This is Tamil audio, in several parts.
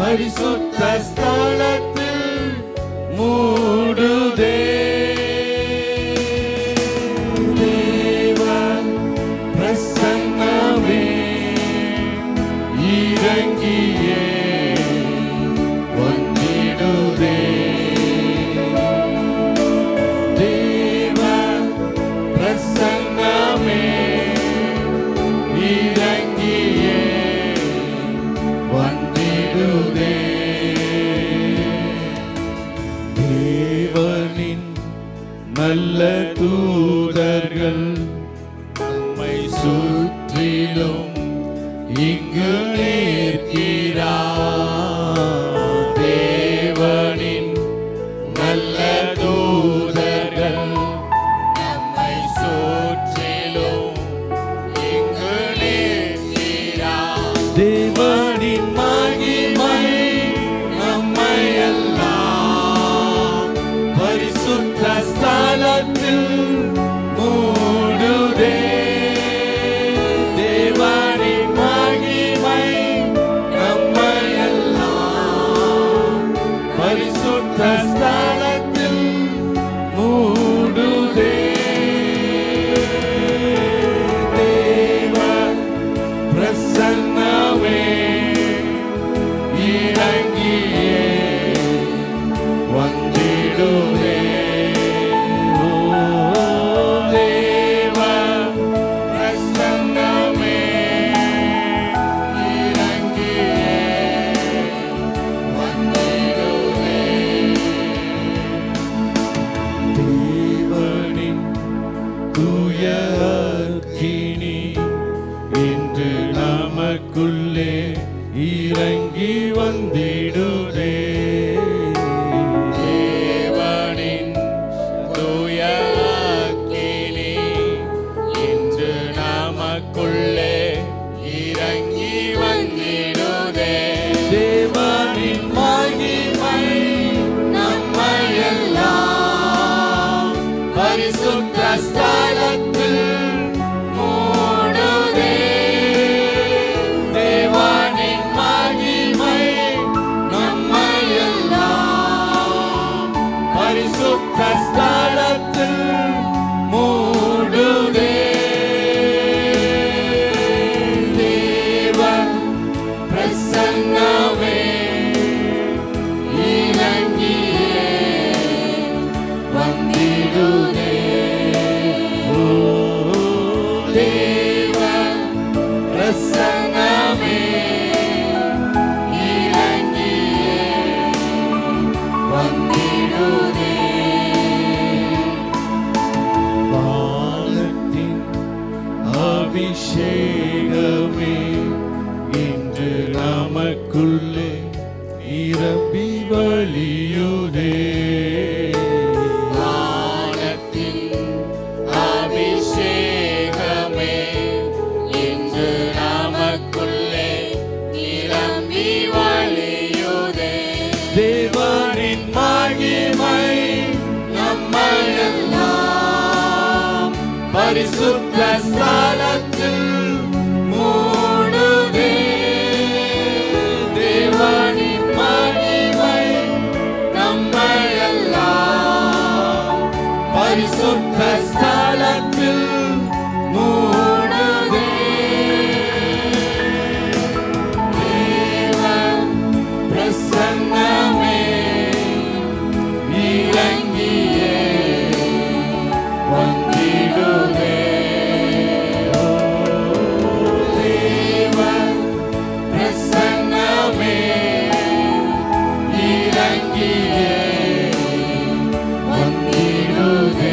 பரிசுத்த ஸ்தலத்தில் மூடுதே தேவ பிரசன்னமே இறங்கியே வந்திடுதே தேவ பிரசன்னமே இறங்கியே வந்திடுதே தேவனின் நல்ல தூதர்கள் நம்மை சுற்றிலும் இங்கு நிற்கிறார் தேவனின் நல்ல தூதர்கள் நம்மை சுற்றிலும் இங்கு நிற்கிறார் தேவனின் மகிமை நம்மை எல்லாம் பரிசுத்த ஸ்தலத்தில் மூடுதே தேவனின் மகிமை நம்மை எல்லாம் பரிசுத்த ஸ்தலத்தில் மூடுதே தேவ பிரசன்னமே இறங்கியே வந்திடுதே ஓ தேவ பிரசன்னமே இறங்கியே வந்திடுதே தேவனின் தூய அக்கினி இன்று நமக்குள்ளே இறங்கி வந்திடுதே தேவனின் தூய அக்கினி இன்று நமக்குள்ளே இறங்கி வந்திடுதே தேவனின் மகிமை நம்மை எல்லாம் பரிசுத்த ஸ்தலத்தில் மூடுதே தேவனின் மகிமை நம்மை எல்லாம் பரிசுத்த ஸ்தலத்தில் மூடுதே தேவன் பிரசன்னமே இறங்கியே வந்திடுதே ஓ தேவ பிரசன்னமே இறங்கியே வந்திடுதே வானத்தின் அபிஷேகமே இன்று நமக்குள்ளே நிரம்பி வழியுதே வானத்தின் அபிஷேகமே இன்று நமக்குள்ளே நிரம்பி வழியுதே தேவனின் மகிமை நம்மை எல்லாம் பரிசுத்த ஸ்தலத்தில் மூடுதே தேவனின் மகிமை நம்மை எல்லாம் பரிசுத்த ஸ்தலத்தில் மூடுதே தேவன் பிரசன்னமே இறங்கியே வந்திடுதே ஓ தேவன் பிரசன்னமே இறங்கியே வந்திடுதே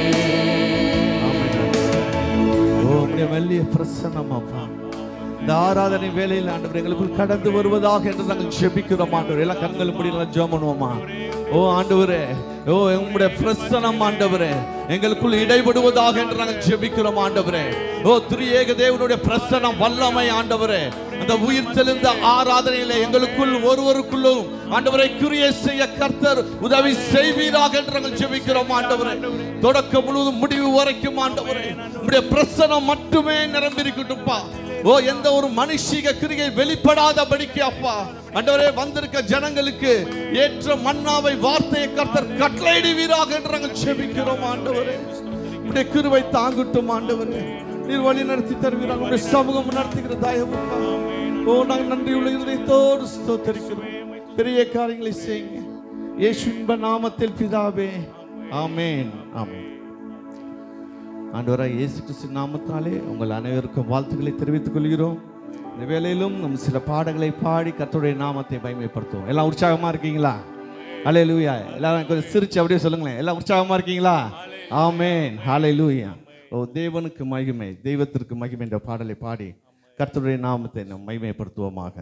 உம்முடைய மெல்லிய பிரசன்னம் அப்பா இந்த ஆராதனை வேலையில் ஆண்டவர் எங்களுக்குள் கடந்து வருவதாக என்று நாங்கள் ஜெபிக்கிறோம் ஆண்டவர் எல்லாம் கண்கள் முடி நல்லா ஜெபம் பண்ணுவோமா ஓ ஆண்டவரே ஓ உம்முடைய பிரசனம் ஆண்டவரே எங்களுக்குள் இடைபடுவதாக என்று நாங்கள் ஜெபிக்கிறோம் ஆண்டவரே ஓ திரியேக தேவனுடைய பிரசனம் வல்லமை ஆண்டவரே அந்த உயிர் தெளிந்த ஆராதனையில எங்களுக்குள் ஒருவருக்குள்ளும் ஆண்டவரை கிரியை செய்ய கர்த்தர் உதவி செய்வீராக என்று நாங்கள் ஜெபிக்கிறோம் ஆண்டவரே தொடக்கம் முழுவதும் முடிவு வரைக்கும் ஆண்டவரே உம்முடைய பிரசனம் மட்டுமே நிரம்பியிருக்கட்டும்ப்பா ஓ எந்த ஒரு மனுஷிக கிரியை வெளிப்படாதபடிக்கு அப்பா ஆண்டவரே வந்திருக்க ஜனங்களுக்கு ஏற்ற மன்னாவை வார்த்தையை கர்த்தர் கட்டளையிடுவீராக என்று நாங்கள் ஜெபிக்கிறோம் ஆண்டவரே உடைய கிருவை தாங்கட்டும் ஆண்டவரே நீர் வழி நடத்தி தருவீராக உடைய சமூகம் நடத்துகிற தயவு ஓ நாங்கள் நன்றியுள்ள இதயத்தோடு ஸ்தோத்தரிக்கிறோம் பெரிய காரியங்களை செய்யுங்க இயேசு இன்ப நாமத்தில் பிதாவே ஆமென் ஆமென் ஆண்டவராக இயேசு கிறிஸ்து நாமத்தாலே உங்கள் அனைவருக்கும் வாழ்த்துக்களை தெரிவித்துக் கொள்கிறோம் இந்த வேளையிலும் நம்ம சில பாடங்களை பாடி கர்த்தருடைய நாமத்தை பயமைப்படுத்துவோம் எல்லாம் உற்சாகமா இருக்கீங்களா அலே லூயா எல்லாரும் கொஞ்சம் சிரிச்சு அப்படியே சொல்லுங்களேன் எல்லாம் உற்சாகமா இருக்கீங்களா ஆமென் ஹாலே லூயா ஓ தேவனுக்கு மகிமை தெய்வத்திற்கு மகிமை என்ற பாடலை பாடி கர்த்தருடைய நாமத்தை நாம் மகிமைப்படுத்துவோமாக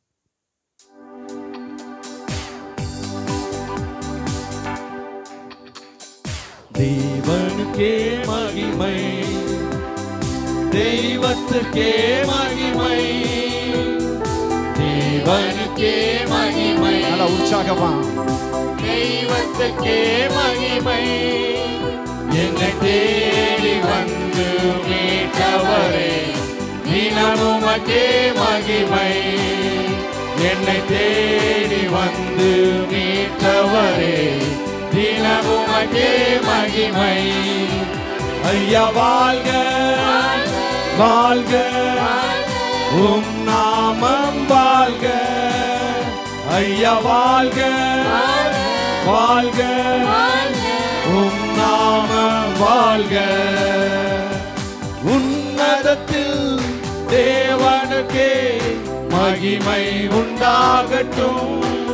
தேவனுக்கே மகிமை தெய்வத்துக்கே மகிமை தேவனுக்கே மகிமை நல்லா உற்சாகமா தெய்வத்துக்கே மகிமை என்னை தேடி வந்து மீட்டவரே தினமுமக்கே மகிமை என்னை தேடி வந்து மீட்டவரே தினமுமக்கே மகிமை ஐயா வாழ்க வாழ்க உம் நாமம் வாழ்க ஐயா வாழ்க வாழ்க உம் நாமம் வாழ்க உன்னதத்தில் தேவனுக்கே மகிமை உண்டாகட்டும்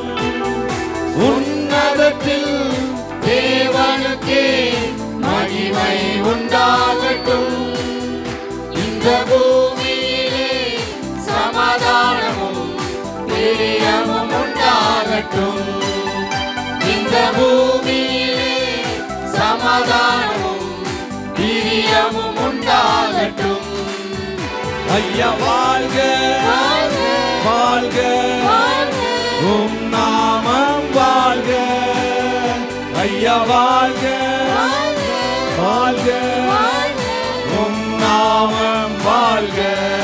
உன்னதத்தில் தேவனுக்கே மகிமை உண்டாகட்டும் இந்த பூமியிலே சமாதானமும் பிரியமும் உண்டாகட்டும் இந்த பூமியிலே சமாதானமும் பிரியமும் உண்டாகட்டும் ஐயா வாழ்க வாழ்க உம் நாமம் வாழ்க ஐயா வாழ்க வாழ்க உம் நாமம் வாழ்க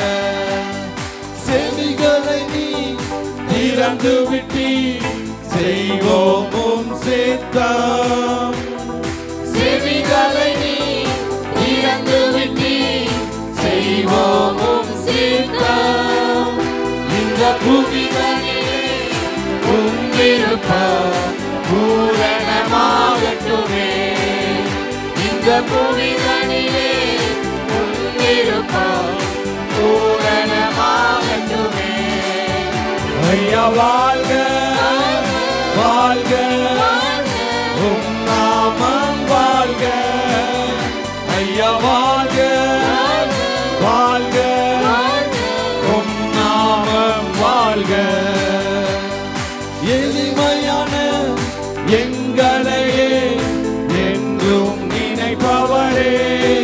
செவிகளை நீ திறந்து விட்டி செய்வோம் உம் சித்தம் செவிகளை நீ திறந்து விட்டி செய்வோமும் சித்தம் இந்த புவிதனிலே உம் விருப்பம் பூரணமாகட்டுமே இந்த புவிதனிலே உம் விருப்பம் பூரணமாகட்டுமே ஐயா வாழ்க வாழ்க உம் நாமம் வாழ்க ஐயா வாழ்க வாழ்க உம் நாமம் வாழ்க எளிமையான எங்களையே என்றும் நினைப்பவரே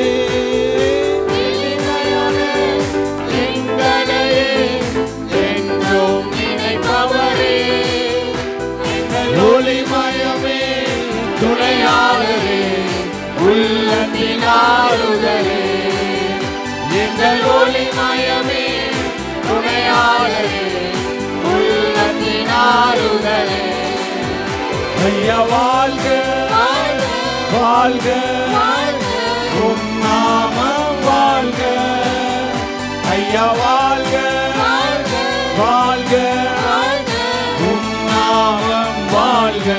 எங்களையே என்றும் நினைப்பவரே எங்கள் ஒளிமயமே துணையாளரே உள்ளத்தின் ஆறுதலே எங்கள் ஒளிமயமே துணையாளரே உள்ளத்தின் ஆறுதலே ஐயா வாழ்க வாழ்க உம் நாமம் வாழ்க ஐயா வாழ்க வாழ்க உம் நாமம் வாழ்க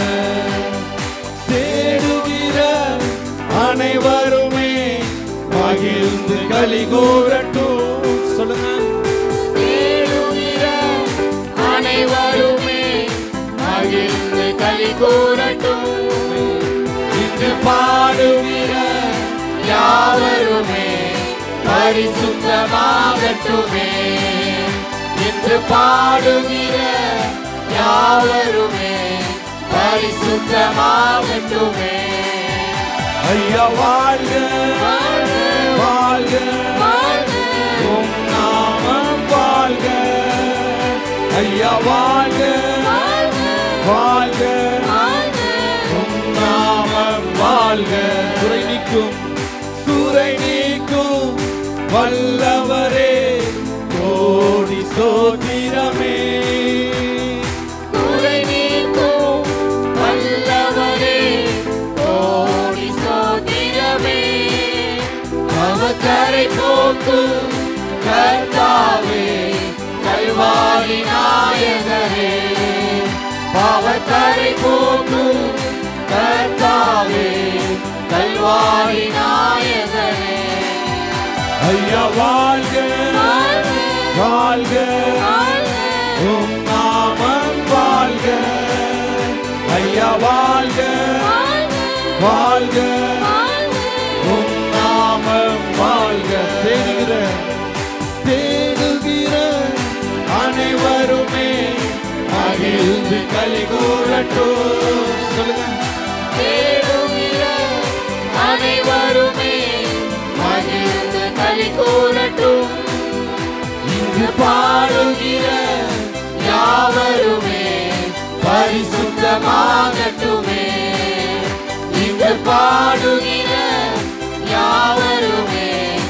தேடுகிற அனைவருமே மகிழ்ந்து களி கூறட்டும் சொல்லுங்க தேடுகிற அனைவருமே மகிழ்ந்து களி கூறட்டும் இன்று பாடுகிற யாவருமே பரிசுத்தமாகட்டுமே என்று பாடுகிற யாவருமே பரிசுத்தமாகட்டுமே ஐயா வாழ்க வாழ்க உம் நாமம் வாழ்க ஐயா வாழ்க வாழ்க உம் நாமம் வாழ்க குறை நீக்கும் குறை நீக்கும் வல்லவரே கோடி சோதிரமே குறை நீக்கும் வல்லவரே கோடி சோதிரமே அவக்கரை போக்கும் கர்த்தாவே கல்வாரி நாயகரே பாவக்கரை போக்கும் கர்த்தாவே கல்வாரி நாயகரே ஐயா வாழ்க வாழ்க உம் நாமம் வாழ்க ஐயா வாழ்க வாழ்க உம் நாமம் வாழ்க தேடுகிற தேடுகிற அனைவருமே மகிழ்ந்து களி கூறட்டும் சொல்லுங்க தேடுகிற அனைவருமே மகிழ்ந்து களி கூறட்டும் இங்கு பாடுகிற யாவருமே பரிசுத்தமாகட்டுமே இங்கு பாடுகிற யாவருமே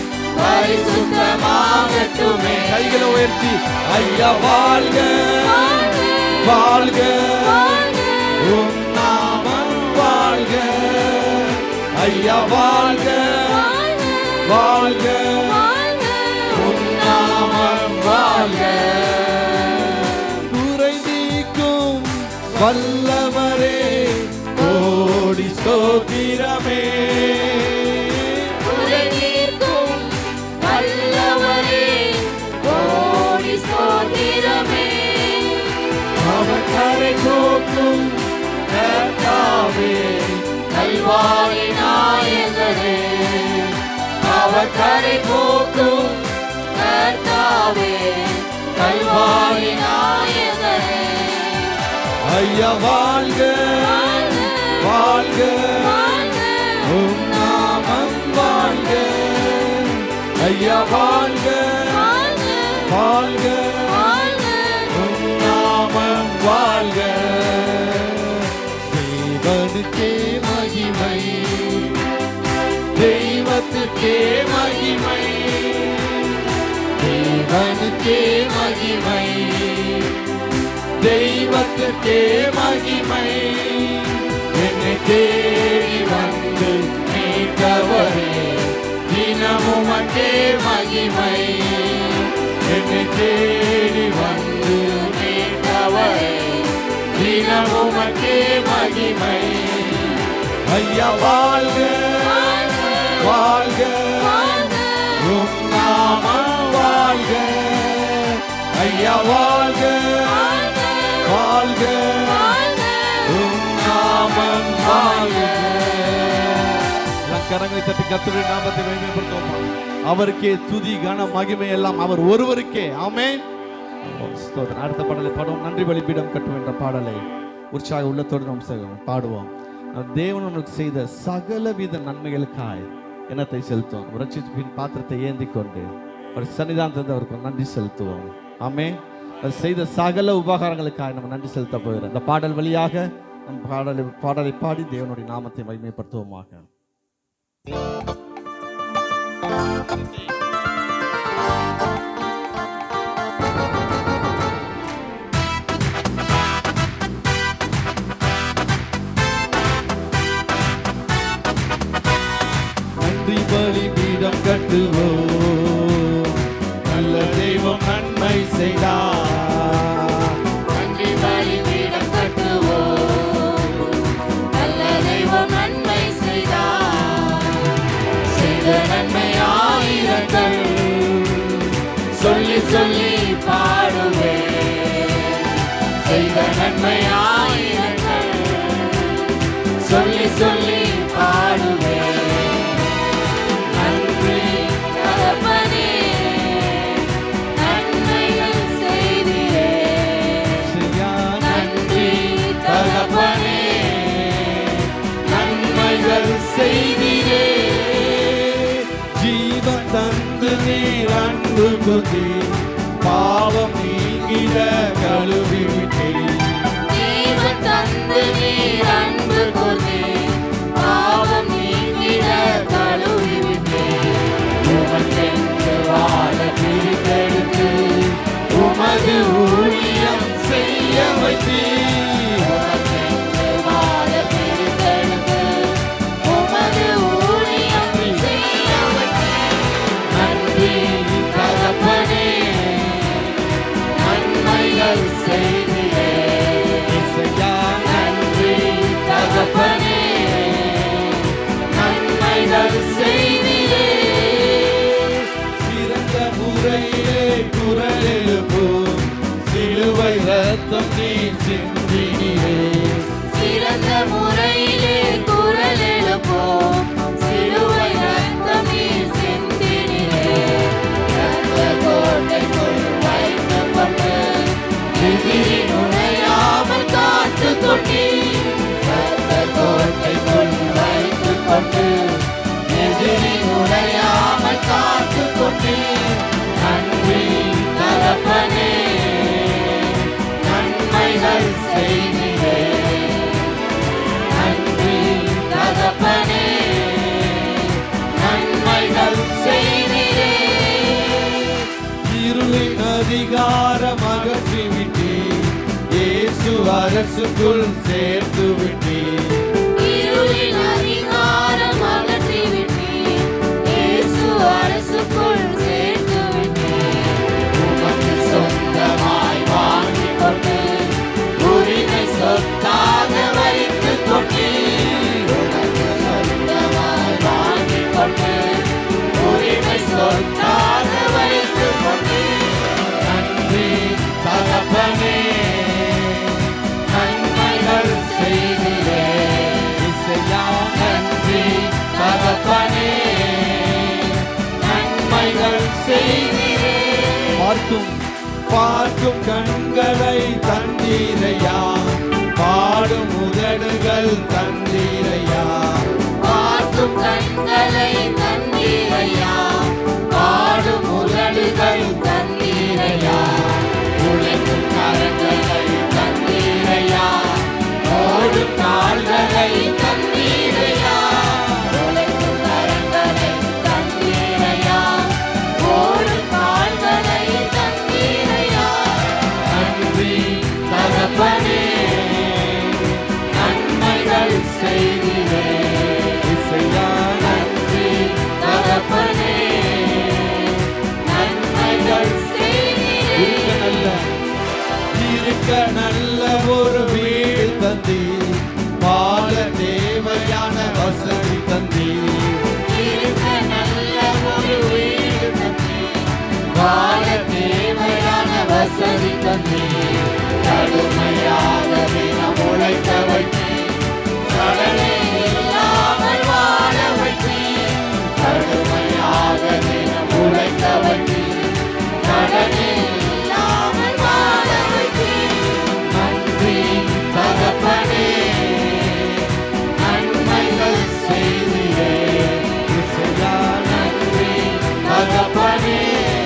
பரிசுத்தமாகட்டுமே கைகளை உயர்த்தி ஐயா வாழ்க வாழ்க உம் நாமம் வாழ்க ஐயா வாழ்க வாழ்க உம் நாமம் வாழ்க குறை நீக்கும் வல்லவரே கோடி சோதிரமே குறை நீக்கும் வல்லவரே கோடி ஸ்தோத்திரமே அவர் கரை போக்கும் கர்த்தாவே கல்வாரி நாயகரே அவர் கரை போக்கும் கர்த்தாவே கல்வாரி நாயகரே ஐயா வாழ்க வாழ்க உம் நாமம் வாழ்க ஐயா வாழ்க வாழ்க உம் நாமம் வாழ்க தேவனுக்கே மகிமை தெய்வத்துக்கே மகிமை தேவனுக்கே மகிமை தெய்வத்துக்கே மகிமை என்னை தேடி வந்து மீட்டவரே தினமும் அங்கே மகிமை என்னை தேடி வந்து மீட்டவரே தினமும் அங்கே மகிமை ஐயா வாழ்க வாழ்க உம் நாமம் வாழ்க ஐயா வாழ்க வாழ்க உம் நாமம் வாழ்க எல்லாம் கரங்களை தட்டி கத்துடைய நாமத்தை மகிமைப்படுத்துவோமா அவருக்கே துதி கன மகிமை எல்லாம் அவர் ஒருவருக்கே ஆமென் ஸ்தோத்திரம். அடுத்த பாடலை பாடுவோம் நன்றி பலிபீடம் கட்டும் என்ற பாடலை உற்சாக உள்ளத்தோடு நாம் சே- பாடுவோம் தேவன் நமக்கு செய்த சகலவித நன்மைகளுக்காய் எண்ணத்தை செலுத்துவோம் ரட்சிப்பின் பாத்திரத்தை ஏந்தி கொண்டு ஒரு சன்னிதானத்திலிருந்து அவருக்கு நன்றி செலுத்துவோம் ஆமே அது செய்த சகல உபகாரங்களுக்காக நம்ம நன்றி செலுத்த போகிறோம் இந்த பாடல் வழியாக நம் பாடலை பாடலை பாடி தேவனுடைய நாமத்தை மகிமைப்படுத்துவோமாக நன்றி பலி பீடம் கட்டுவோம் நல்ல தெய்வம் நன்மை செய்தார் நன்றி பலிபீடம் கட்டுவோம் நல்ல தெய்வம் நன்மை செய்தார் செய்த நன்மை ஆயிரங்கள் சொல்லி சொல்லி பாடுவேன் செய்த நன்மை ஆயிரங்கள் சொல்லி சொல்லி பாடுவேன் நன்றி தகப்பனே நன்மைகள் செய்தியே நன்றி தகப்பனே நன்மைகள் செய்தீரே ஜீவன் தந்து நீர் அன்பு கொதி பாவம் நீங்கிட கழுவி விட்டீர் ஜீவன் தந்து நீர் அன்பு கூர்ந்தீர். பாவம் நீங்கிட கழுவி விட்டீர். உமக்கென்று வாழ பிரித்தெடுத்து உமது ஊழியம் செய்ய வைத்தீர் உமக்கென்று வாழ பிரித்தெடுத்து, உமது ஊழியம் செய்ய வைத்தீர். நன்றி தகப்பனே, நன்மைகள் செய்தீரே. இசையா நன்றி தகப்பனே, நன்மைகள் செய்தீரே. சிறந்த முறையிலே குரல் எழுப்போம் சிலுவை ரத்தம் நீ சிந்தினீரே சிறந்த முறையிலே குரல் எழுப்போம். சிலுவை ரத்தம் நீர் சிந்தினீரே. இரத்த கோட்டைக்குள் வைத்துக் கொண்டு, எதிரி நுழையாமல் காத்துக் கொண்டீர். இரத்த கோட்டைக்குள் வைத்துக் கொண்டு, எதிரி நுழையாமல் காத்துக் கொண்டீர். நன்றி தகப்பனே, நன்மைகள் செய்தீரே நன்றி தகப்பனே நன்மைகள் செய்தீரே இருளின் அதிகாரம் அகற்றி விட்டீர் இயேசு அரசுக்குள் சேர்த்து விட்டீர் இருளின் அதிகாரம் அகற்றி விட்டீர் இயேசு அரசுக்குள் சேர்த்து விட்டீர் உமக்கு சொந்தமாய் வாங்கிக் கொண்டு உரிமை சொத்தாக வைத்துக் கொண்டீர் உமக்கு சொந்தமாய் வாங்கிக் கொண்டு உரிமை சொத்தாக வைத்துக் கொண்டீர் நன்றி தகப்பனே நன்மைகள் செய்தீரே இசையா நன்றி தகப்பனே நன்மைகள் செய்தீரே பார்க்கும் பார்க்கும் கண்களை தந்தீரையா பாடும் உதடுகள் தந்தீரையா பார்க்கும் கண்களை தந்தீரையா பாடும் உதடுகள் தந்தீரையா உழைக்கும் கரங்களை தந்தீரையா ஓடும் கால்களை தந்தீரையா உழைக்கும் கரங்களை தந்தீரையா ஓடும் கால்களை தந்தீரையா நன்றி தகப்பனே நன்மைகள் செய்தீரே இசையா நன்றி தகப்பனே நன்மைகள் செய்தீரே இருக்க நல்ல இருக்க நல்ல ஒரு வீடு தந்தீர் வாழ தேவையான வசதி தந்தீர் இருக்க நல்ல ஒரு வீடு தந்தீர். வாழ தேவையான வசதி தந்தீர். கடுமையாக தினம் உழைக்க வைத்தீர். கடனே இல்லாமல் வாழ வைத்தீர். கடுமையாக தினம் உழைக்க வைத்தீர். கடனே இல்லாமல் வாழ வைத்தீர். நன்றி தகப்பனே நன்மைகள் செய்தீரே இசையா நன்றி தகப்பனே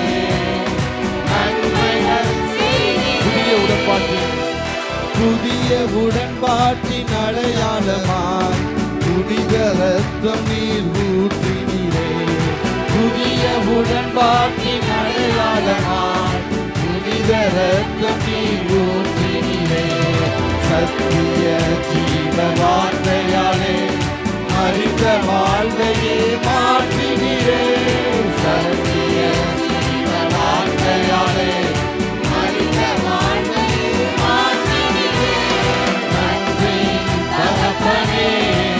நன்மைகள் புதிய செய்தீரே உடன்பாட்டின் புதிய உடன்பாட்டின் அடையாளமாய் புனித ரத்தம் நீர் ஊற்றினீரே புதிய உடன்பாட்டின் அடையாளமாய் புனித ரத்தம் நீர் ஊற்றினீரே சத்திய ஜீவ வார்த்தையாலே மறித்த வாழ்வையே மாற்றினீரே சத்திய ஜீவ வார்த்தையாலே மனித வாழ்வையே மாற்றினீரே. நன்றி தகப்பனே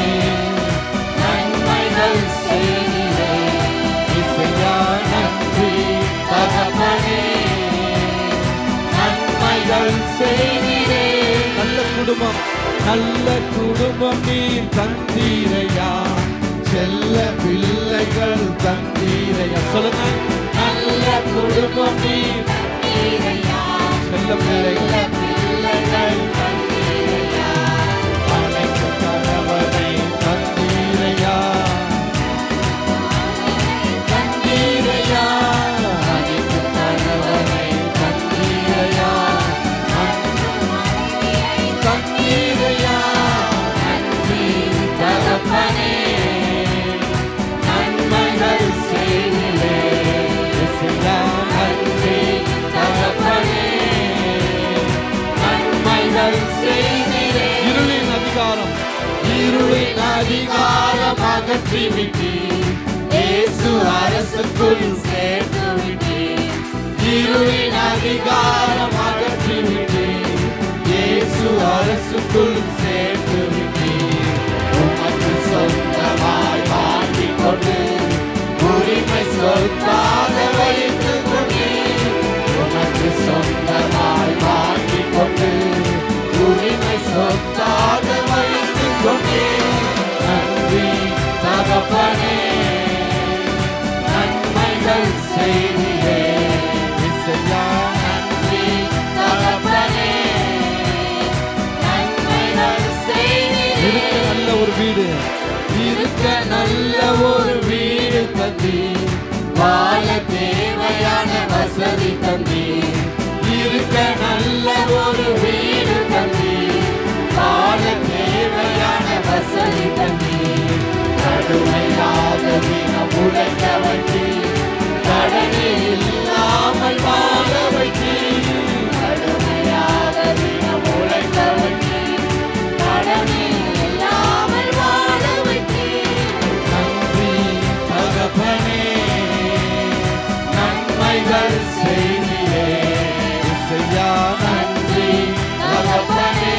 நன்மைகள் செய்தீரே இசையா நன்றி தகப்பனே நன்மைகள் செய்தீரே நல்ல குடும்பம் நல்ல குடும்பம் நீர் தந்தீரையா செல்ல பிள்ளைகள் தந்தீரையா சொல்லுங்க நல்ல குடும்பம் நீர் தந்தீரையா செல்ல பிள்ளைகள் பிள்ளைகள் தந்தீரையா அனைத்து கணவனை தந்தீரையா மாற்றி விட்டீர் இயேசு அரசுக்குள் சேர்த்து விட்டீர் இருளின் அதிகாரம் அகற்றி விட்டீர் இயேசு அரசுக்குள் சேர்த்து விட்டீர் உமக்கு சொந்தமாய் வாங்கிக் கொண்டு உரிமை சொத்தாக வைத்துக் கொண்டீர் உமக்கு சொந்தமாய் வாங்கிக் கொண்டு உரிமை சொத்தாக வைத்துக் கொண்டீர் நன்றி தகப்பனே நன்மைகள் செய்தியே இசையா நன்றி தகப்பனே நன்மைகள் செய்தியே இருக்க நல்ல ஒரு வீடு இருக்க நல்ல ஒரு வீடு தந்தி வாழ தேவையான வசதி தந்தி இருக்க நல்ல ஒரு வீடு தந்தி வாழ தேவையான வசதி தந்தி கடுமையாக தினம் உழைக்க வைத்தி கடனே இல்லாமல் வாழ வைத்தி கடுமையாக தினம் உழைக்க வைத்தி கடனே இல்லாமல் வாழ வைத்தி நன்றி தகப்பனே நன்மைகள் செய்தியே இசையா நன்றி தகப்பனே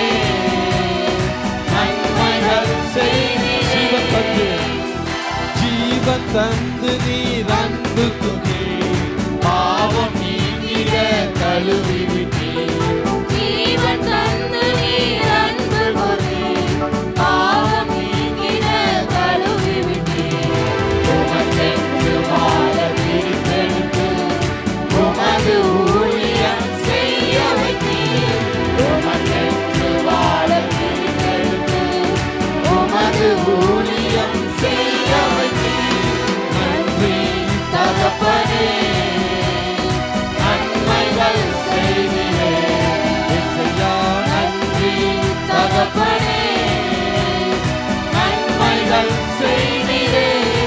நன்மைகள் ஜீவன் தந்து செய்தியே ஜீவன் தந்து நீர் அன்பு துணி பாவம் நீங்கிட கழுவி விட்டீர் ஜீவன் தந்து நீர் அன்பு கொண்டீர் பாவம் நீங்கிட கழுவி விட்டீர் உமக்கென்று வாழ பிரித்தெடுத்து உமது ஊழியம் செய்ய வைத்தீர் உமக்கென்று வாழ பிரித்தெடுத்து உமது ஊழியம் செய்ய வைத்தீர் நன்றி தகப்பனே நன்மைகள் செய்தியே இசையா நன்றி தகப்பனே நன்மைகள் செய்தியே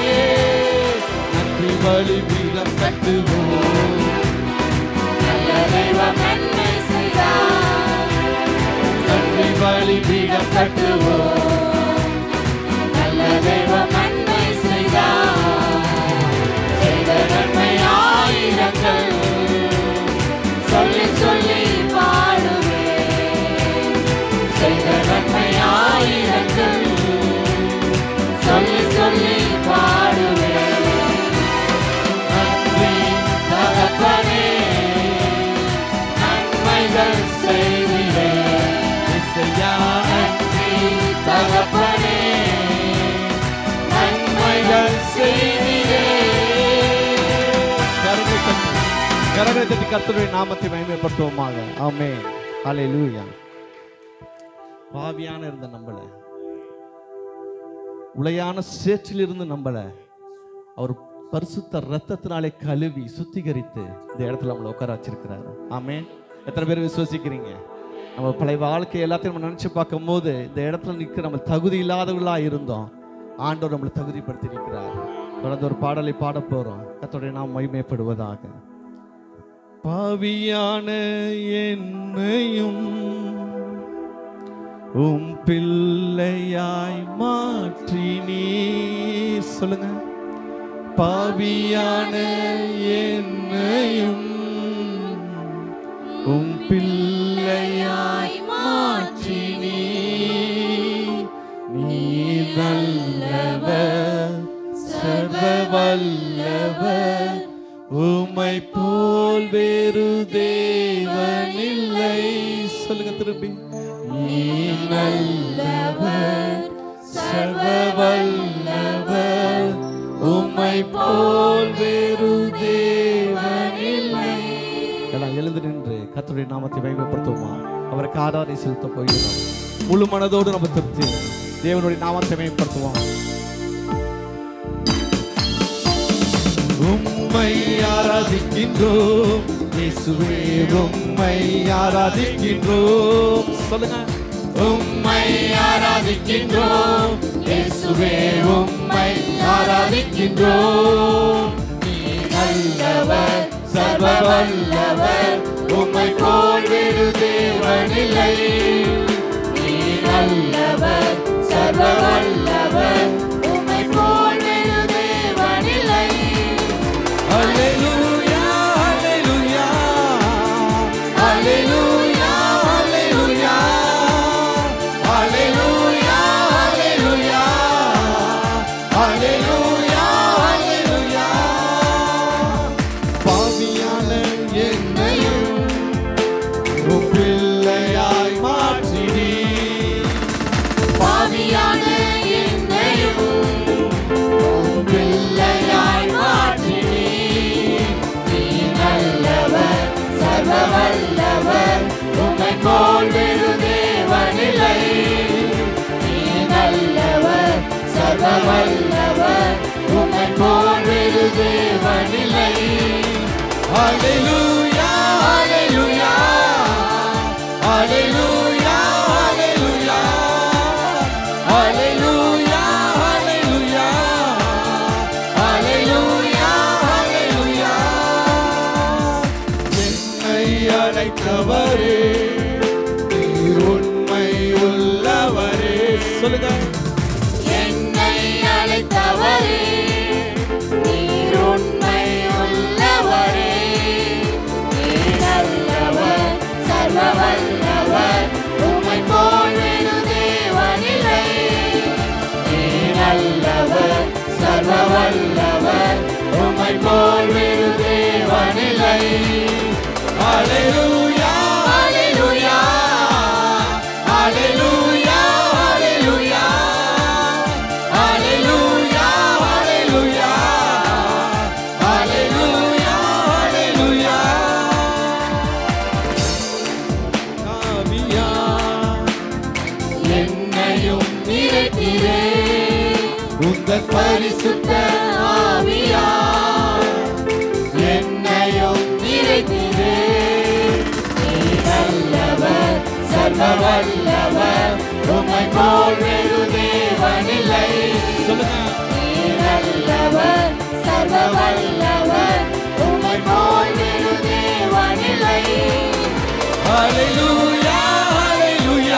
நன்றி பலிபீடம் கட்டுவோம் நல்ல தெய்வம் நன்மை செய்தார் நன்றி பலிபீடம் கட்டுவோம் நல்ல தெய்வம் நன்மை செய்தார் செய்த நன்மை ஆயிரங்கள் சொல்லி சொல்லி பாடுவேன் செய்த நன்மை ஆயிரங்கள் சொல்லி சொல்லி பாடுவேன் நன்றி தகப்பனே நன்மைகள் செய்தியே இசையா நன்றி தகப்பனே நன்மைகள் செய்தியே கரங்களை தட்டி கரங்களை தட்டி கர்த்தருடைய நாமத்தை மகிமைப்படுத்துவோமாக ஆமே ஹalleluya பாவியான இருந்த நம்மள உளையான சேற்றிலிருந்து நம்மள அவர் பரிசுத்த ரத்தத்தினாலே கழுவி சுத்திகரித்து இந்த இடத்துல நம்மளை உட்கார வச்சிருக்கிறாரு ஆமே எத்தனை பேர் விசுவசிக்கிறீங்க நம்ம பழைய வாழ்க்கை எல்லாத்தையும் நம்ம நினைச்சு பார்க்கும்போது இந்த இடத்துல நிற்க நம்ம தகுதி இல்லாதவர்களா இருந்தோம் ஆண்டவர் நம்மளை தகுதிப்படுத்தி இருக்கிறார் தொடர்ந்து ஒரு பாடலை பாட போறோம் கத்தோடைய நாம் மகிமைப்படுவதாக பாவியான என்னையும் உம் பிள்ளையாய் மாற்றி நீ சொல்லுங்க பாவியான என்னையும் உம் பிள்ளையாய் மாற்றி நீ நீ நல்லவர் சர்வ வல்லவர் உமை போல் வேறு தேவனில்லை சொல்லுங்க திருப்பி நீ நல்லவர் சர்வ வல்லவர் உம்மை போல் வேறு தேவனில்லை எல்லாம் எழுந்து நின்று கர்த்தருடைய நாமத்தை மகிமைப்படுத்துவோமா அவருக்கு ஆராதனை செலுத்த போகிறோம் முழு மனதோடு நம்ம திருப்தி தேவனுடைய நாமத்தை மேம்படுத்துவோம் உம்மை ஆராதிக்கின்றோம் இயேசுவே உம்மை ஆராதிக்கின்றோம் சொல்லுங்க உம்மை ஆராதிக்கின்றோம் இயேசுவே உம்மை ஆராதிக்கின்றோம் நீ நல்லவர் சர்வ வல்லவர் உம்மை போல் வேறு தேவனில்லை நீ நல்லவர் சர்வ வல்லவர் உம்மை போல் Hallelujah, hallelujah. Hallelujah, hallelujah. Hallelujah, hallelujah. Hallelujah, hallelujah. என்னை அழைத்தவரே நீர் உண்மை உள்ளவரே சொல்லுங்க என்னை அழைத்தவரே நீர் உண்மை உள்ளவரே நீர் நல்லவர் சர்வ வல்லவர் உம்மை போல் வேறு தேவனில்லை நீர் நல்லவர் சர்வ வல்லவர் உம்மை போல் வேறு தேவனில்லை Hallelujah, ஹalleluya hallelujah, hallelujah. Hallelujah, hallelujah. Hallelujah, hallelujah. ஆவியா, என்னையும் நிறைத்திரே உந்தன் பரிசுத்த ஆவியா என்னையும் நிறைத்திரே நீ நல்லவர் சர்வ வல்லவர் உம்மை போல் வேறு தேவனில்லை சொல்லுங்க நீ நல்லவர் சர்வ வல்லவர் உம்மை போல் வேறு தேவனில்லை Hallelujah, hallelujah.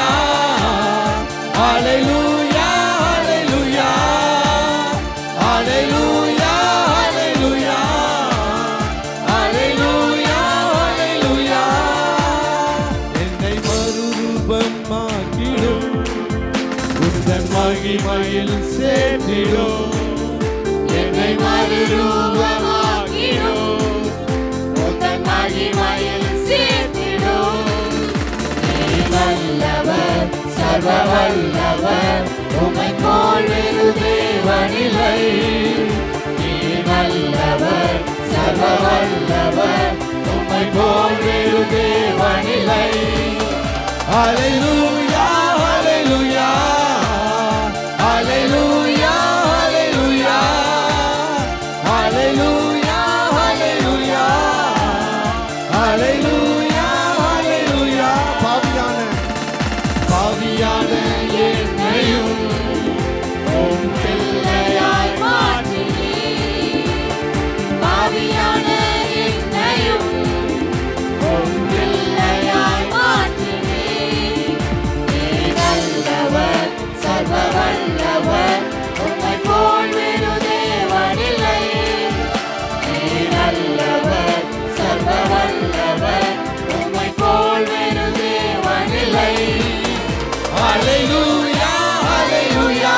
Hallelujah, hallelujah. Hallelujah, hallelujah. Hallelujah, hallelujah. என்னை மறுரூபமாக்கிடும் உந்தன் மகிமையில் சேர்த்திடும் என்னை மறுரூபமாக்கிடும் உந்தன் மகிமையில் சேர்த்திடும் நீ நல்லவர் சர்வ வல்லவர் உம்மை போல் வேறு தேவனில்லை நீ நல்லவர் சர்வ வல்லவர் உம்மை போல் வேறு தேவனில்லை Hallelujah, hallelujah. Hallelujah, hallelujah. Hallelujah, hallelujah. Hallelujah, hallelujah. பாவியான பாவியான என்னையும் உம் பிள்ளையாய் மாற்றினீ பாவியான என்னையும் உம் பிள்ளையாய் மாற்றினீ நீ நல்லவர் சர்வ வல்லவர் உம்மை போல் வேறு தேவனில்லை நீ நல்லவர் சர்வ வல்லவர் உம்மை போல் வேறு தேவனில்லை Hallelujah, hallelujah.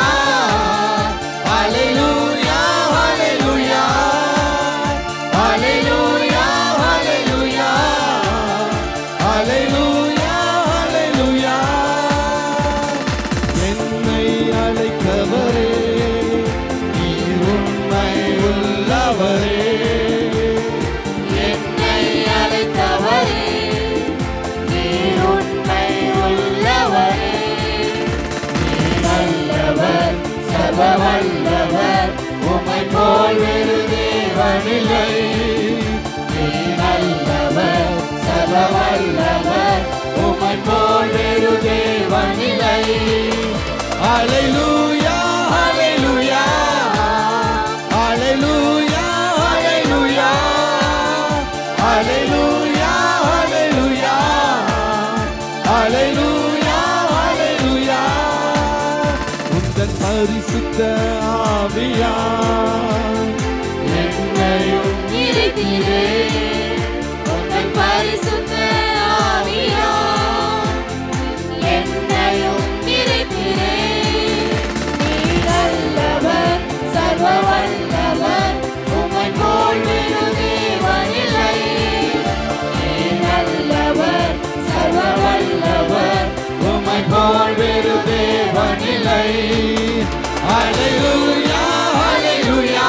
Hallelujah, hallelujah. Hallelujah, hallelujah. Hallelujah, hallelujah. என்னை அழைத்தவரே நீர் உண்மை உள்ளவரே என்னை அழைத்தவரே நீர் உண்மை உள்ளவரே நீர் நல்லவர் சர்வ வல்லவர் உம்மை போல் வேறு தேவனில்லை நீர் நல்லவர் சர்வ வல்லவர் உம்மை போல் வேறு தேவனில்லை Hallelujah, hallelujah. Hallelujah, hallelujah. Hallelujah, hallelujah. Hallelujah, hallelujah. உந்தன் பரிசுத்த ஆவியா என்னையும் இருக்கிறே உங்கள் பரிசுத்த ஆவியா என்னையும் இருக்கிறே நீர் நல்லவர் சர்வ வல்லவர் உம்மை போல் வேறு தேவனில்லை நீர் நல்லவர் சர்வ வல்லவர் உம்மை போல் வேறு தேவனில்லை Hallelujah, hallelujah.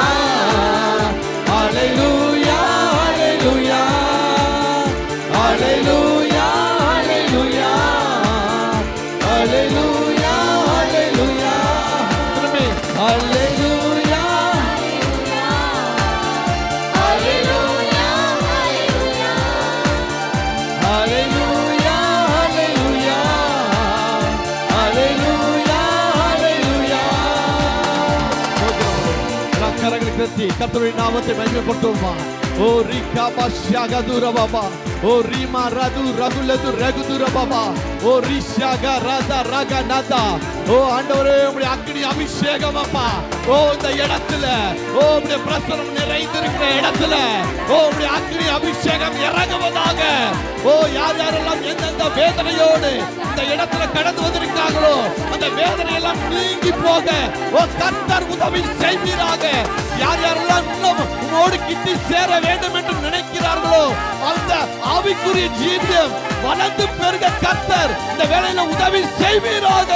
உயர்த்தி கர்த்தருடைய நாமத்தை மகிமைப்படுத்துவோமா ஓ ரிகா பஷ்யாக தூர பாபா ஓ ரீமா ரது ரகுலது ரகுதுர பாபா ஓ ரிஷாக ரத ரக நதா ஓ ஆண்டவரே உம்முடைய அக்னி அபிஷேகம் அப்பா ஓ இந்த இடத்துல ஓ உம்முடைய பிரசனம் நிறைந்திருக்கிற இடத்துல ஓ உம்முடைய அக்னி அபிஷேகம் இறங்குவதாக ஓ யார் யாரெல்லாம் எந்தெந்த வேதனையோடு இந்த இடத்துல கடந்து வந்திருக்காங்களோ அந்த வேதனை எல்லாம் நீங்கி போக ஓ கர்த்தர் உதவி செய்வீராக யார் யாரெல்லாம் இன்னும் உம்மோடு கிட்டி சேர வேண்டும் என்று நினைக்கிறார்களோ அந்த ஆவிக்குரிய ஜீவியம் வளர்ந்து பெருக கர்த்தர் இந்த வேலையில உதவி செய்வீராக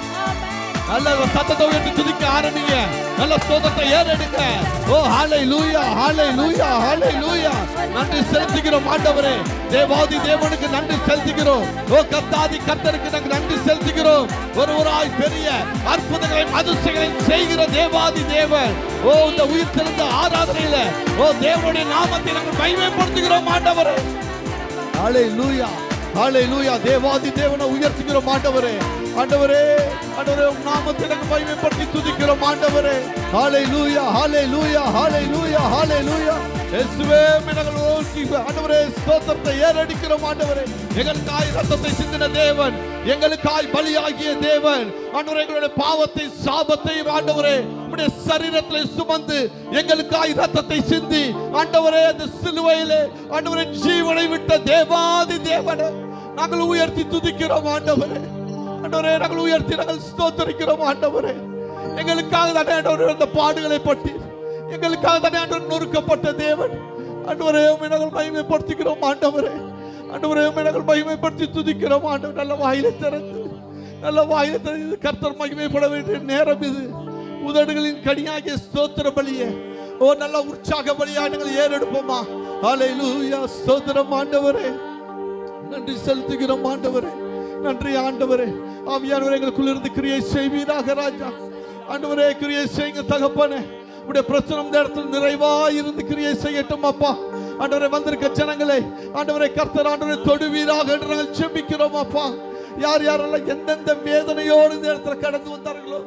நல்ல ஒரு சத்தத்தை உயர்த்தி துதிக்க ஆரம்பிங்க நல்ல ஸ்தோத்திரத்தை ஏறெடுங்க ஓ ஹாலை லூயா ஹாலை லூயா ஹாலை லூயா நன்றி செலுத்துகிறோம் ஆண்டவரே தேவாதி தேவனுக்கு நன்றி செலுத்துகிறோம் ஓ கர்த்தாதி கர்த்தருக்கு நாங்கள் நன்றி செலுத்துகிறோம் ஒருவராய் பெரிய அற்புதங்களையும் அதிர்ஷ்டங்களையும் செய்கிற தேவாதி தேவன் ஓ இந்த உயிர் திறந்த ஆராதனையில ஓ தேவனுடைய நாமத்தை நாங்கள் மகிமைப்படுத்துகிறோம் ஆண்டவரே ஹாலே லூயா ஹாலே லூயா தேவாதி தேவனை உயர்த்துகிறோம் ஆண்டவரே ஆண்டவரே ஆண்டவரே உம் நாமத்தை நாங்கள் மகிமைப்படுத்தி துதிக்கிறோம் ஆண்டவரே ஹாலே லூயா ஹாலே லூயா ஹாலே லூயா ஹாலே லூயா இயேசுவே நாங்கள் நோக்கி ஆண்டவரே ஸ்தோத்திரத்தை ஏறடிக்கிறோம் ஆண்டவரே எங்களுக்காய் ரத்தத்தை சிந்தின தேவன் எங்களுக்காய் பலியாகிய தேவன் ஆண்டவரே எங்களுடைய பாவத்தை சாபத்தை ஆண்டவரே உம்முடைய சரீரத்திலே சுமந்து எங்களுக்காய் ரத்தத்தை சிந்தி ஆண்டவரே அந்த சிலுவையிலே ஆண்டவரே ஜீவனை விட்ட தேவாதி தேவனை நாங்கள் உயர்த்தி துதிக்கிறோம் ஆண்டவரே ஆண்டவரே நாங்கள் உயர்த்தி நாங்கள் ஸ்தோத்தரிக்கிறோம் ஆண்டவரே எங்களுக்காக தானே ஆண்டவரே அந்த பாடுகளை பற்றி எங்களுக்காக தானே ஆண்டவர் நொறுக்கப்பட்ட தேவன் ஆண்டவரே உம்மை நாங்கள் மகிமைப்படுத்துகிறோம் ஆண்டவரே ஆண்டவரே உம்மை நாங்கள் மகிமைப்படுத்தி துதிக்கிறோம் ஆண்டவர் நல்ல வாயிலை திறந்து நல்ல வாயிலை திறந்து கர்த்தர் மகிமைப்பட வேண்டிய நேரம் இது உதடுகளின் கனியாகிய ஸ்தோத்திர பலியே ஓ நல்ல உற்சாக பலியா நாங்கள் ஏறெடுப்போமா ஹalleluya ஸ்தோத்திரம் ஆண்டவரே நன்றி செலுத்துகிறோம் ஆண்டவரே நன்றி ஆண்டவரே ஆவியானவரே எங்களுக்குள்ள இருந்து கிரியை செய்வீராக ராஜா ஆண்டவரே கிரியை செய்யுங்க தகப்பனே உடைய பிரச்சனை இந்த இடத்துல நிறைவா இருந்து கிரியை செய்யட்டும் அப்பா ஆண்டவரே வந்திருக்க ஜனங்களே ஆண்டவரே கர்த்தர் ஆண்டவரை தொடுவீராக என்று நாங்கள் செபிக்கிறோம் அப்பா யார் யாரெல்லாம் எந்தெந்த வேதனையோடு இந்த இடத்துல கடந்து வந்தார்களோ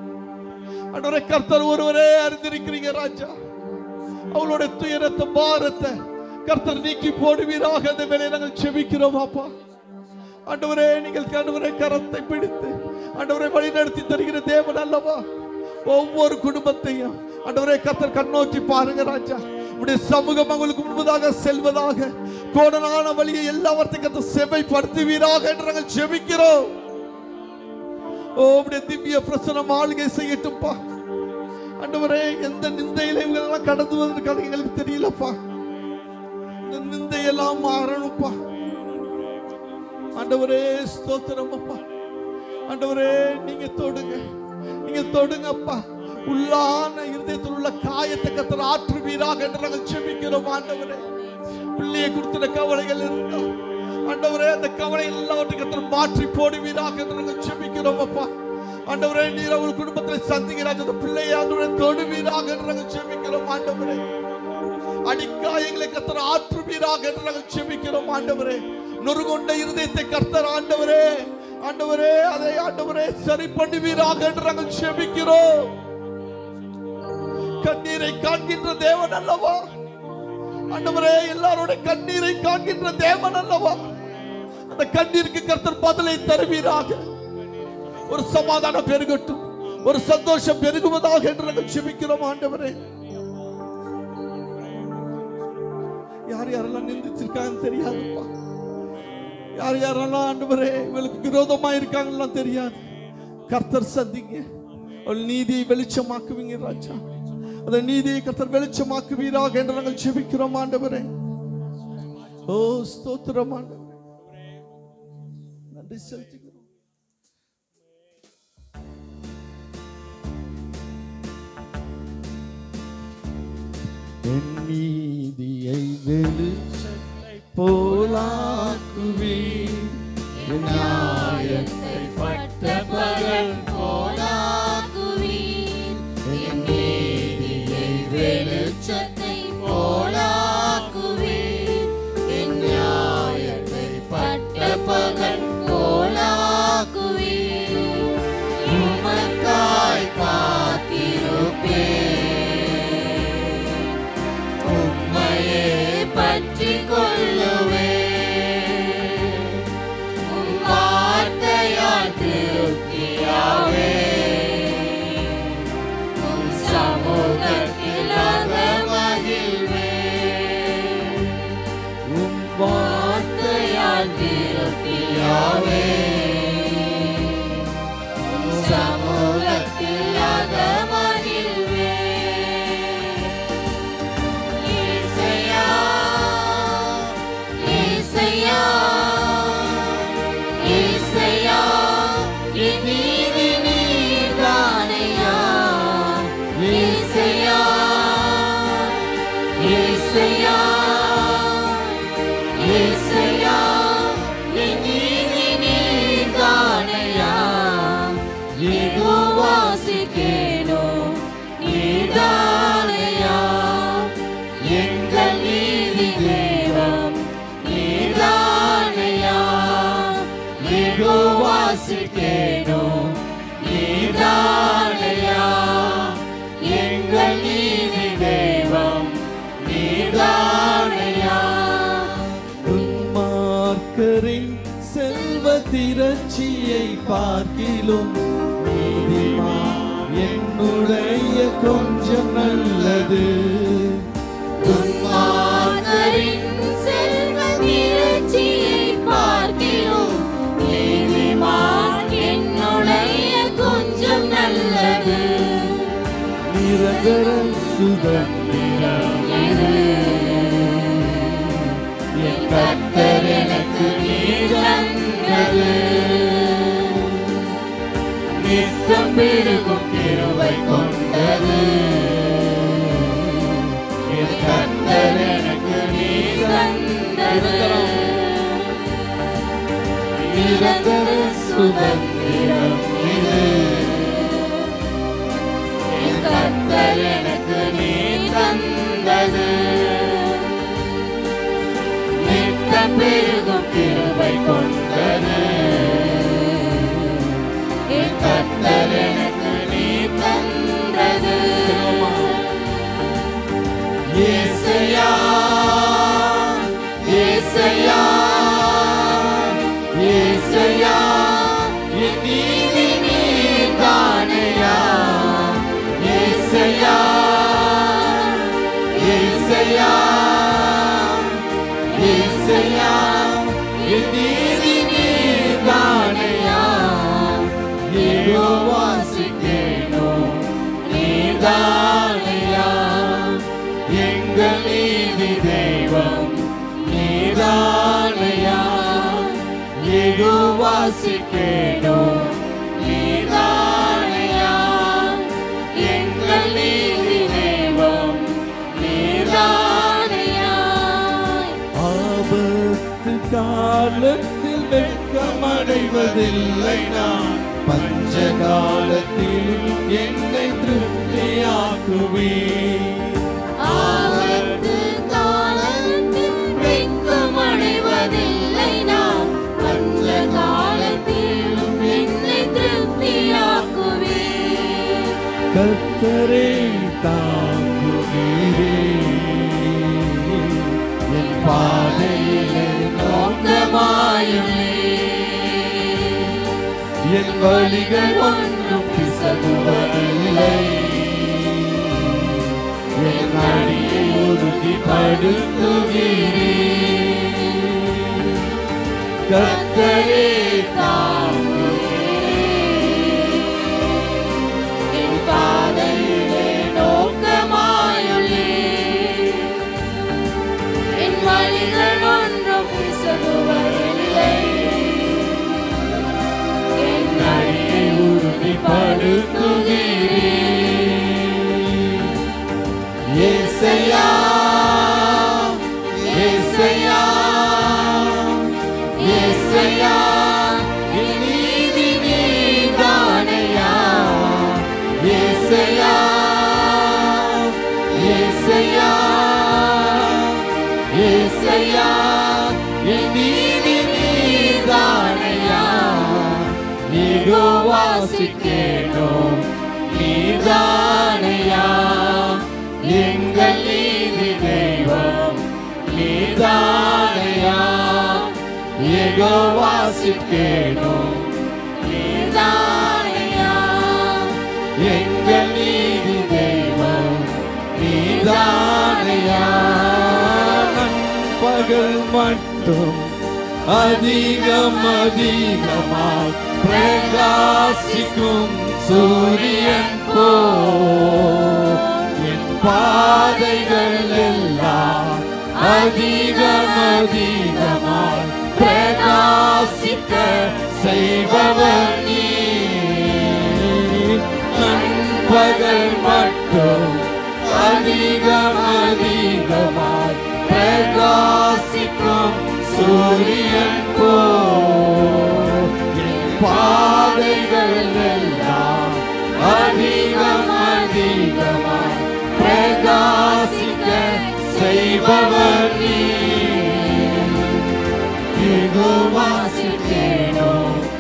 ஆண்டவரே கர்த்தர் ஒருவரே அறிந்திருக்கிறீங்க ராஜா அவளுடைய துயரத்தை பாரத்தை கர்த்தர் நீக்கி போடுவீராக அந்த வேலையை நாங்கள் செபிக்கிறோம் அப்பா ஆண்டவரே நீங்கள் ஆண்டவரே கரத்தை பிடித்து ஆண்டவரை வழி நடத்தி தருகிற தேவன் அல்லவா ஒவ்வொரு குடும்பத்தையும் ஆண்டவரே கர்த்தர் கண்ணோக்கி பாருங்க ராஜா உடைய சமூகம் அவங்களுக்கு முன்பதாக செல்வதாக கோடனான வழியை எல்லாவற்றையும் கர்த்தர் செவைப்படுத்துவீராக என்று நாங்கள் செபிக்கிறோம் ஓ உடைய திவ்ய பிரசனம் ஆளுகை செய்யட்டும்பா ஆண்டவரே எந்த நிந்தையில இவங்க எல்லாம் கடந்து வந்திருக்காங்க எங்களுக்கு தெரியலப்பா இந்த நிந்தையெல்லாம் மாறணும்ப்பா ஆண்டவரே ஸ்தோத்திரம் அப்பா ஆண்டவரே நீங்க தொடுங்க நீங்க தொடுங்கப்பா உள்ளான இருதயத்தில் உள்ள காயத்தை கத்தர் ஆற்றுவீராக என்று நாங்கள் செபிக்கிறோம் ஆண்டவரே பிள்ளையை கொடுத்த கவலைகள் இருந்தா ஆண்டவரே அந்த கவலை எல்லாவற்றையும் கத்தர் மாற்றி போடுவீராக என்று நாங்கள் செபிக்கிறோம் அப்பா ஆண்டவரே நீர் அவர் குடும்பத்தில் சந்திக்கிறாங்க அந்த பிள்ளையை ஆண்டவரே தொடுவீராக என்று நாங்கள் செபிக்கிறோம் ஆண்டவரே அடிக்காயங்களை கர்த்தர் ஆற்றுவீராக என்று நாங்கள் செபிக்கிறோம் ஆண்டவரே நொறுகொண்ட இருதயத்தை கர்த்தர் ஆண்டவரே ஆண்டவரே அதை ஆண்டவரே சரி பண்ணுவீராக என்று நாங்கள் செபிக்கிறோம் கண்ணீரை காண்கின்ற தேவன் அல்லவா ஆண்டவரே எல்லாருடைய கண்ணீரை காண்கின்ற தேவன் அல்லவா அந்த கண்ணீருக்கு கர்த்தர் பதிலை தருவீராக ஒரு சமாதானம் பெருகட்டும் ஒரு சந்தோஷம் பெருகுவதாக என்று நாங்கள் செபிக்கிறோம் ஆண்டவரே யார் யாரெல்லாம் நிந்திச்சிருக்காங்கன்னு தெரியாதுப்பா யார் யாரெல்லாம் ஆண்டவரே இவளுக்கு விரோதமா இருக்காங்கலாம் தெரியாது கர்த்தர் சந்திங்க அவள் நீதியை வெளிச்சமாக்குவீங்க ராஜா அந்த நீதியை கர்த்தர் வெளிச்சமாக்குவீராக என்று நாங்கள் செபிக்கிறோம் ஆண்டவரே ஓ ஸ்தோத்திரம் ஆண்டவரே நன்றி செலுத்துகிறோம் என் நீதியை வெளிச்சத்தை போலாக்குவே என் நியாயத்தை பட்ட பகல் போலாக்குவீர் என் நீதியை வெளிச்சத்தை போலாக்குவீர் என் நியாயத்தை பட்ட பகல் போலாக்குவீர் உமக்காய் காத்திருப்பேன் ஏசையா ஏசையா என் நீதி நீதானையா ஏதோ வாசிக்கேனோ நீதானையா எங்கள் நீதி தேவம் நீதானையா ஏதோ வாசிக்கேனோ நீதானையா எங்கள் நீதி தேவம் நீதானையா துன்மார்க்கரின் செல்வ திரட்சியை பார்க்கிலும் நீதிமான் என்னுடைய கொஞ்சம் நல்லது துன்மார்க்கரின் செல்வ திரட்சியை பார்க்கிறோம் நீதிமான் என்னுடைய கொஞ்சம் நல்லது நிரந்தர சுதந்திரம் இது என் கர்த்தர் எனக்கு நீர் தந்தது நித்தம் பெருகும் கிருபை கொண்டது என் கர்த்தர் எனக்கு நீர் தந்தது நிரந்தர சுதந்திரம் இது என் கர்த்தர் எனக்கு நீர் தந்தது நித்தம் பெருகும் கிருபை கொண்டது என் கர்த்தர் எனக்கு நீர் தந்தது ஏசையா ஏசையா ஏசையா என் நீதி நீதானையா ஏசையா ஏசையா ஏசையா என் நீதி நீதானையா ஏதோ வாசிக்கேனோ நீதானையா எங்கள் நீதி தெய்வம் நீதானையா ஏதோ வாசிக்கேனோ நீதானையா எங்கள் நீதி தெய்வம் நீதானையா ஆபத்து காலத்தில் வெட்கமடைவதில்லை நான் பஞ்ச காலத்தில் என்னை திருப்தியாக்குவேன் ஆபத்து காலத்தில் வெட்கமடைவதில்லை நான். பஞ்ச காலத்திலும் என்னை திருப்தியாக்குவீர். கர்த்தரே தாங்குகிறே என் பாதையிலே நோக்கமாயுள்ளீர். என் வழிகள் ஒன்றும் பிசகுவதில்லை என் அடியை உறுதிப்படுத்துகிறே கர்த்தரே என் பாதையிலே நோக்கமாயுள்ளீர். என் வழிகள் ஒன்றும் பிசகுவதில்லை. என் அடியை உறுதிப்படுத்துகிறீர். ஏசையா ஏசையா ஏசையா, என் நீதி நீதானையா. ஏசையா ஏசையா ஏசையா என் நீதி நீதானையா நீதோ வாசிக்கேனோம் நீதானையா எங்கள் நீதி தெய்வம் நீதானையா ஏகோ வாசிக்கேனோம் நீதானையா. எங்கள் நீதி தெய்வம் நீதானையா பகல் மட்டும் அதிகம் அதிகமாய் பிரகாசிக்கும் சூரியன் போ என் பாதைகள் எல்லாம் அதிகம் அதிகமாய் பிரகாசிக்க செய்பவர் நீ நண்பகல் மட்டும் அதிகம் அதிகமாய் சூரியன் போ என் பாதைகள் எல்லாம் அதிகம் அதிகமாய் பிரகாசிக்க செய்பவர் நீ வாசித்தேனோ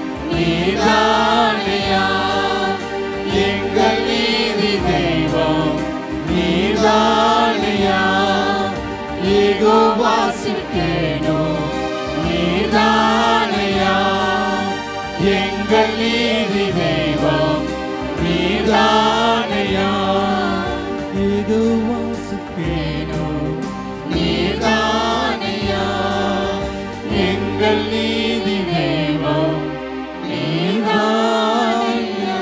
நீதானையா எங்கள் நீதி தெய்வம் நீதானையா ஈகோ வாசித்தேனோ நீதானையா எங்கள் நீதி தெய்வம் நீதானையா ஈகோ வாசித்தேனோ நீதானையா எங்கள் நீதி தெய்வம் நீதானையா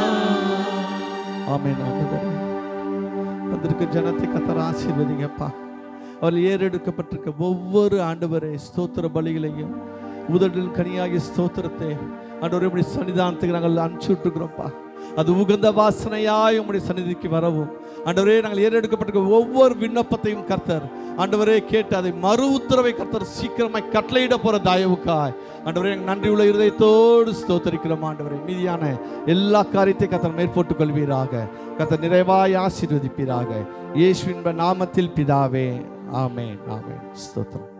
ஆமென் ஆண்டவரே வந்திருக்க ஜனத்தை கத்தர் ஆசீர்வதிங்கப்பா அவள் ஏறெடுக்கப்பட்டிருக்க ஒவ்வொரு ஆண்டவரே ஸ்தோத்திர பலிகளையும் உதடில் கனியாகிய ஸ்தோத்திரத்தை ஆண்டவரே உம்முடைய சன்னிதானத்துக்கு நாங்கள் அனுப்பிச்சு விட்டுக்கிறோம்ப்பா அது உகந்த வாசனையாய் உம்முடைய சந்நிதிக்கு வரவும் ஆண்டவரே நாங்கள் ஏறெடுக்கப்பட்டிருக்க ஒவ்வொரு விண்ணப்பத்தையும் கர்த்தர் ஆண்டவரே கேட்டு அதை மறு உத்தரவை கர்த்தர் சீக்கிரமாய் கட்டளையிட போற தயவுக்காய் ஆண்டவரே எங்கள் நன்றி உள்ள இருதயத்தோடு ஸ்தோத்தரிக்கிறோம் ஆண்டவரே மீதியான எல்லா காரியத்தையும் கர்த்தர் மேற்போட்டுக் கொள்வீராக கர்த்தர் நிறைவாய் ஆசீர்வதிப்பீராக இயேசுவின் நாமத்தில் பிதாவே ஆமென் ஆமென் ஸ்தோத்திரம்